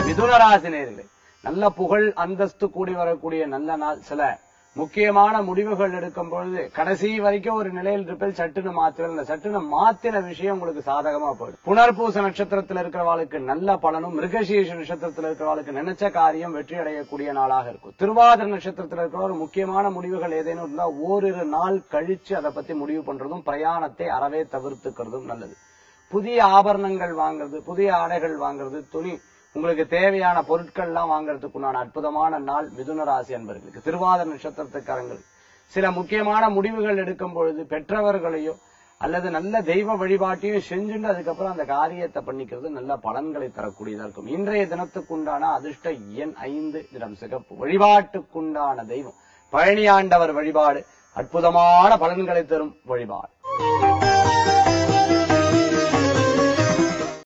மிதுன ராசி நேயர்களே நல்ல புகழ் அந்தஸ்து கூடி வரக்கூடிய நல்ல நாள் சில முக்கியமான முடிவுகள் எடுக்கும் பொழுது கடைசி வரைக்கும் ஒரு நிலையில் இருப்பில் சட்டுன்னு மாத்துவேன் இந்த சட்டுன்னு மாத்தின விஷயம் உங்களுக்கு சாதகமா போயிடும் புனர்பூச நட்சத்திரத்தில் இருக்கிறவாளுக்கு நல்ல பலனும் மிருகசீஷ நட்சத்திரத்தில் இருக்கிறவாளுக்கு நினைச்ச காரியம் வெற்றி அடையக்கூடிய நாளாக இருக்கும் திருவாதிர நட்சத்திரத்தில் இருக்கிற ஒரு முக்கியமான முடிவுகள் ஏதேனும் இருந்தா ஓரிரு நாள் கழிச்சு அதை பத்தி முடிவு பண்றதும் பிரயாணத்தை அறவே தவிர்த்துக்கிறதும் நல்லது புதிய ஆபரணங்கள் வாங்குறது புதிய ஆடைகள் வாங்குறது துணி உங்களுக்கு தேவையான பொருட்கள்லாம் வாங்குறதுக்குண்டான அற்புதமான நாள் மிதுன ராசி அன்பர்களுக்கு திருவாதிர நட்சத்திரத்துக்காரங்கள் சில முக்கியமான முடிவுகள் எடுக்கும் பொழுது பெற்றவர்களையோ அல்லது நல்ல தெய்வ வழிபாட்டையும் செஞ்சுட்டு அதுக்கப்புறம் அந்த காரியத்தை பண்ணிக்கிறது நல்ல பலன்களை தரக்கூடியதா இருக்கும் இன்றைய தினத்துக்குண்டான அதிர்ஷ்ட எண் ஐந்து நிறம் சிகப்பு வழிபாட்டுக்குண்டான தெய்வம் பழனியாண்டவர் வழிபாடு அற்புதமான பலன்களை தரும் வழிபாடு